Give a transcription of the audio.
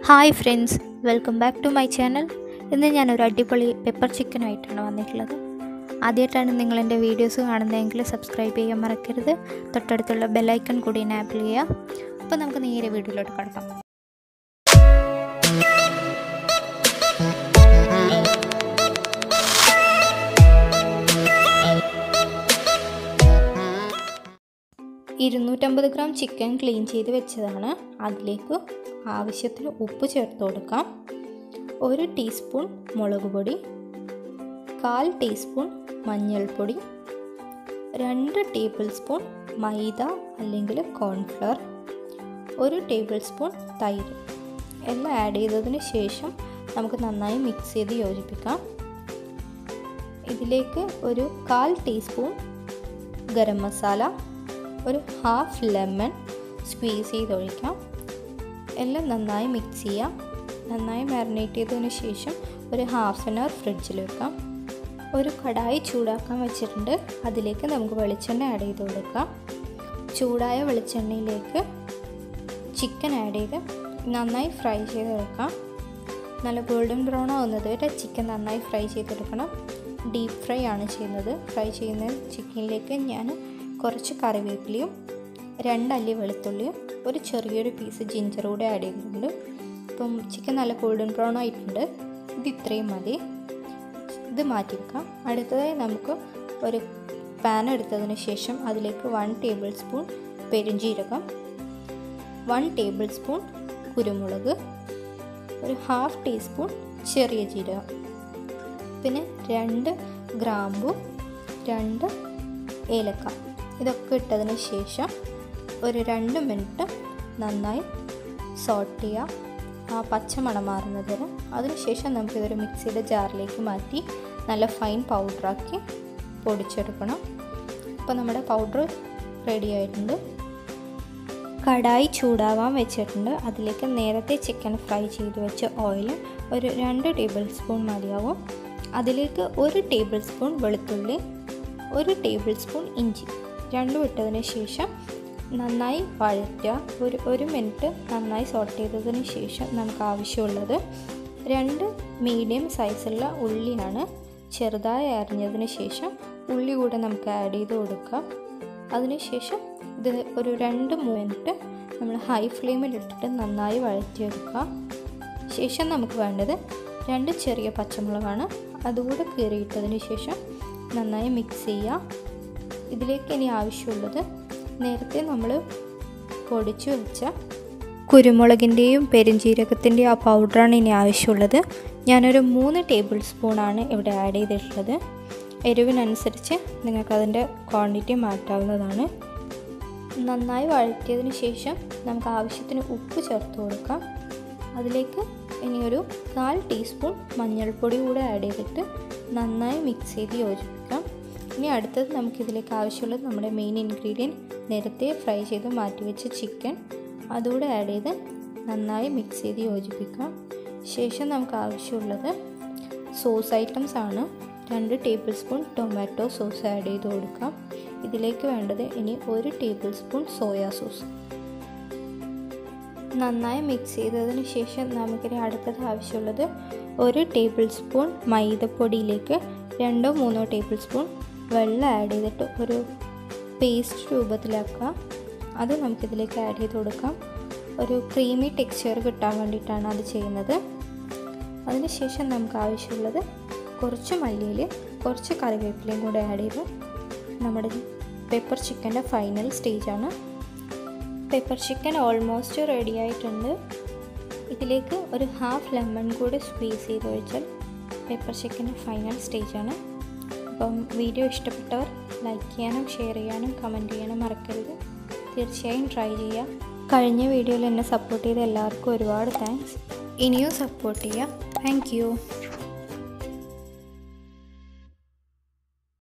hi friends welcome back to my channel ഇന്ന് ഞാനൊരു അടിപൊളി പെപ്പർ ചിക്കനായിട്ടാണ് വന്നിട്ടുള്ളത് ആദ്യമായിട്ടാണ് നിങ്ങൾ എൻ്റെ വീഡിയോസ് കാണുന്നതെങ്കിൽ സബ്സ്ക്രൈബ് ചെയ്യാൻ മറക്കരുത് തൊട്ടടുത്തുള്ള ബെല്ലൈക്കൺ കൂടി എനാബിൾ ചെയ്യുക അപ്പോൾ നമുക്ക് നേരെ വീഡിയോയിലോട്ട് കിടക്കാം ഇരുന്നൂറ്റമ്പത് ഗ്രാം ചിക്കൻ ക്ലീൻ ചെയ്ത് വെച്ചതാണ് അതിലേക്ക് ആവശ്യത്തിന് ഉപ്പ് ചേർത്ത് കൊടുക്കാം ഒരു ടീസ്പൂൺ മുളക് പൊടി കാൽ ടീസ്പൂൺ മഞ്ഞൾപ്പൊടി രണ്ട് ടേബിൾ സ്പൂൺ മൈദ അല്ലെങ്കിൽ കോൺഫ്ലവർ ഒരു ടേബിൾ സ്പൂൺ തൈര് എല്ലാം ആഡ് ചെയ്തതിന് ശേഷം നമുക്ക് നന്നായി മിക്സ് ചെയ്ത് യോജിപ്പിക്കാം ഇതിലേക്ക് ഒരു കാൽ ടീസ്പൂൺ ഗരം മസാല ഒരു ഹാഫ് ലെമൺ സ്ക്വീസ് ചെയ്ത് ഒഴിക്കാം എല്ലാം നന്നായി മിക്സ് ചെയ്യാം നന്നായി മാരിനേറ്റ് ചെയ്തതിന് ശേഷം ഒരു ഹാഫ് ആൻ അവർ ഫ്രിഡ്ജിൽ വെക്കാം ഒരു കടായി ചൂടാക്കാൻ വെച്ചിട്ടുണ്ട് അതിലേക്ക് നമുക്ക് വെളിച്ചെണ്ണ ആഡ് ചെയ്ത് കൊടുക്കാം ചൂടായ വെളിച്ചെണ്ണയിലേക്ക് ചിക്കൻ ആഡ് ചെയ്ത് നന്നായി ഫ്രൈ ചെയ്തെടുക്കാം നല്ല ഗോൾഡൻ ബ്രൗൺ ആവുന്നത് വരെ ചിക്കൻ നന്നായി ഫ്രൈ ചെയ്തെടുക്കണം ഡീപ്പ് ഫ്രൈ ആണ് ചെയ്യുന്നത് ഫ്രൈ ചെയ്യുന്ന ചിക്കനിലേക്ക് ഞാൻ കുറച്ച് കറിവേപ്പിലയും രണ്ടല്ലി വെളുത്തുള്ളിയും ഒരു ചെറിയൊരു പീസ് ജിഞ്ചർ കൂടെ ആഡ് ചെയ്തിട്ടുണ്ട് ഇപ്പം ചിക്കൻ നല്ല ഗോൾഡൻ ബ്രൗൺ ആയിട്ടുണ്ട് ഇത് ഇത്രയും മതി ഇത് മാറ്റി വെക്കാം അടുത്തതായി നമുക്ക് ഒരു പാൻ എടുത്തതിന് ശേഷം അതിലേക്ക് വൺ ടേബിൾ സ്പൂൺ പെരുംജീരകം വൺ ടേബിൾ സ്പൂൺ കുരുമുളക് ഒരു ഹാഫ് ടീസ്പൂൺ ചെറിയ ജീരകം പിന്നെ രണ്ട് ഗ്രാമ്പു രണ്ട് ഏലക്ക ഇതൊക്കെ ഇട്ടതിന് ശേഷം ഒരു രണ്ട് മിനിറ്റ് നന്നായി സോട്ട് ചെയ്യാം ആ പച്ചമണം മാറുന്നത് വരെ അതിനുശേഷം നമുക്കിതൊരു മിക്സിയുടെ ജാറിലേക്ക് മാറ്റി നല്ല ഫൈൻ പൗഡറാക്കി പൊടിച്ചെടുക്കണം അപ്പോൾ നമ്മുടെ പൗഡർ റെഡി ആയിട്ടുണ്ട് കടായി ചൂടാവാൻ വെച്ചിട്ടുണ്ട് അതിലേക്ക് നേരത്തെ ചിക്കൻ ഫ്രൈ ചെയ്ത് വെച്ച ഓയിൽ ഒരു രണ്ട് ടേബിൾ സ്പൂൺ മതിയാവും അതിലേക്ക് ഒരു ടേബിൾ സ്പൂൺ വെളുത്തുള്ളി ഒരു ടേബിൾ സ്പൂൺ ഇഞ്ചി രണ്ടും ഇട്ടതിന് ശേഷം നന്നായി വഴറ്റുക ഒരു ഒരു മിനിറ്റ് നന്നായി സോട്ട് ചെയ്തതിന് ശേഷം നമുക്ക് ആവശ്യമുള്ളത് രണ്ട് മീഡിയം സൈസുള്ള ഉള്ളിയാണ് ചെറുതായി അരിഞ്ഞതിന് ശേഷം ഉള്ളി കൂടെ നമുക്ക് ആഡ് ചെയ്ത് കൊടുക്കാം അതിനുശേഷം ഇത് ഒരു രണ്ട് മിനിറ്റ് നമ്മൾ ഹൈ ഫ്ലെയിമിൽ ഇട്ടിട്ട് നന്നായി വഴറ്റിയെടുക്കുക ശേഷം നമുക്ക് വേണ്ടത് രണ്ട് ചെറിയ പച്ചമുളകാണ് അതുകൂടെ കീറിയിട്ടതിന് ശേഷം നന്നായി മിക്സ് ചെയ്യുക ഇതിലേക്ക് ഇനി ആവശ്യമുള്ളത് നേരത്തെ നമ്മൾ പൊടിച്ചു വെച്ച കുരുമുളകിൻ്റെയും പെരുംജീരകത്തിൻ്റെയും ആ പൗഡറാണ് ഇനി ആവശ്യമുള്ളത് ഞാനൊരു മൂന്ന് ടേബിൾ സ്പൂണാണ് ഇവിടെ ആഡ് ചെയ്തിട്ടുള്ളത് എരിവിനനുസരിച്ച് നിങ്ങൾക്കതിൻ്റെ ക്വാണ്ടിറ്റി മാറ്റാവുന്നതാണ് നന്നായി വഴറ്റിയതിന് ശേഷം നമുക്ക് ആവശ്യത്തിന് ഉപ്പ് ചേർത്ത് കൊടുക്കാം അതിലേക്ക് ഇനി ഒരു കാൽ ടീസ്പൂൺ മഞ്ഞൾപ്പൊടി കൂടെ ആഡ് ചെയ്തിട്ട് നന്നായി മിക്സ് ചെയ്ത് യോജിപ്പിക്കാം ഇനി അടുത്തത് നമുക്കിതിലേക്ക് ആവശ്യമുള്ളത് നമ്മുടെ മെയിൻ ഇൻഗ്രീഡിയൻറ്റ് നേരത്തെ ഫ്രൈ ചെയ്ത് മാറ്റി വെച്ച ചിക്കൻ അതുകൂടെ ആഡ് ചെയ്ത് നന്നായി മിക്സ് ചെയ്ത് യോജിപ്പിക്കാം ശേഷം നമുക്ക് ആവശ്യമുള്ളത് സോസ് ഐറ്റംസ് ആണ് രണ്ട് tablespoon tomato sauce add ചെയ്ത് കൊടുക്കാം ഇതിലേക്ക് വേണ്ടത് ഇനി ഒരു ടേബിൾ സ്പൂൺ സോയാ സോസ് നന്നായി മിക്സ് ചെയ്തതിന് ശേഷം നമുക്കിനി അടുത്തത് ആവശ്യമുള്ളത് ഒരു ടേബിൾ സ്പൂൺ മൈദപ്പൊടിയിലേക്ക് രണ്ടോ മൂന്നോ ടേബിൾ സ്പൂൺ വെള്ളം ആഡ് ചെയ്തിട്ട് ഒരു പേസ്റ്റ് രൂപത്തിലാക്കുക അത് നമുക്കിതിലേക്ക് ആഡ് ചെയ്ത് കൊടുക്കാം ഒരു ക്രീമി ടെക്സ്ചർ കിട്ടാൻ വേണ്ടിയിട്ടാണ് അത് ചെയ്യുന്നത് അതിനുശേഷം നമുക്ക് ആവശ്യമുള്ളത് കുറച്ച് മല്ലിയിൽ കുറച്ച് കറിവേപ്പിലയും കൂടെ ആഡ് ചെയ്ത് നമ്മുടെ പെപ്പർ ചിക്കൻ്റെ ഫൈനൽ സ്റ്റേജാണ് പെപ്പർ ചിക്കൻ ഓൾമോസ്റ്റ് റെഡി ആയിട്ടുണ്ട് ഇതിലേക്ക് ഒരു ഹാഫ് ലെമൺ കൂടി സ്ക്വീസ് ചെയ്ത് ഒഴിച്ചാൽ പെപ്പർ ചിക്കൻ്റെ ഫൈനൽ സ്റ്റേജാണ് അപ്പം വീഡിയോ ഇഷ്ടപ്പെട്ടവർ ലൈക്ക് ചെയ്യാനും ഷെയർ ചെയ്യാനും കമൻറ്റ് ചെയ്യാനും മറക്കരുത് തീർച്ചയായും ട്രൈ ചെയ്യുക കഴിഞ്ഞ വീഡിയോയിൽ എന്നെ സപ്പോർട്ട് ചെയ്ത എല്ലാവർക്കും ഒരുപാട് താങ്ക്സ് ഇനിയും സപ്പോർട്ട് ചെയ്യുക താങ്ക്